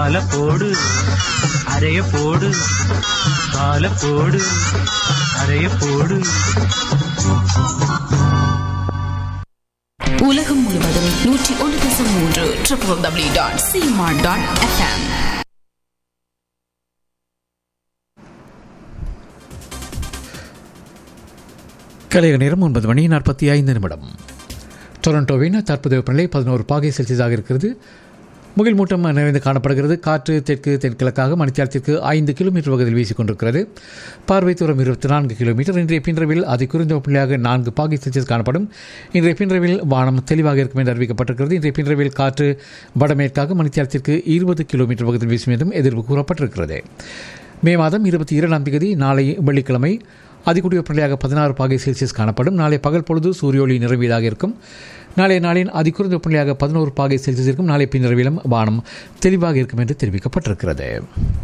கால போடு அறைய போடு கால போடு அறைய போடு உலகம் முழுவதும் நூற்றி ஒன்று தசம் மூன்று ட்ரிபிள் டபிள்யூ டாட் சிமார் டாட் எஃப்எம் கலைய நேரம் ஒன்பது மணி நாற்பத்தி ஐந்து நிமிடம் டொரண்டோவின் தற்போதைய வெப்பநிலை பதினோரு பாகை செல்சியஸாக இருக்கிறது முகில் மூட்டம் நிறைந்து காணப்படுகிறது காற்று தெற்கு தென்கிழக்காக மணித்தியாலத்திற்கு ஐந்து கிலோமீட்டர் வகதில் வீசிக் கொண்டிருக்கிறது பார்வை தூரம் இருபத்தி நான்கு கிலோமீட்டர் இன்றைய பின்றவில் அதி குறைந்த வெப்பநிலையாக நான்கு பாகை செல்சியஸ் காணப்படும் இன்றைய பின்றவில் வானம் தெளிவாக இருக்கும் என்று அறிவிக்கப்பட்டிருக்கிறது இன்றைய பின்றவில் காற்று வடமேற்காக மணித்தியாலத்திற்கு இருபது கிலோமீட்டர் வகதில் வீசும் என்றும் எதிர்ப்பு கூறப்பட்டிருக்கிறது மே மாதம் இருபத்தி இரண்டாம் தேதி நாளை வெள்ளிக்கிழமை அதிகூடிய வெப்பநிலையாக பதினாறு பாகை செல்சியஸ் காணப்படும் நாளை பகல் பொழுது சூரியோளி நிறவீடாக இருக்கும் நாளைய நாளின் அதிகுறைந்த வெப்பநிலையாக பதினோரு பாகை செல்சியஸ் இருக்கும் நாளை பின்னரவிலும் வானம் தெளிவாக இருக்கும் என்று தெரிவிக்கப்பட்டிருக்கிறது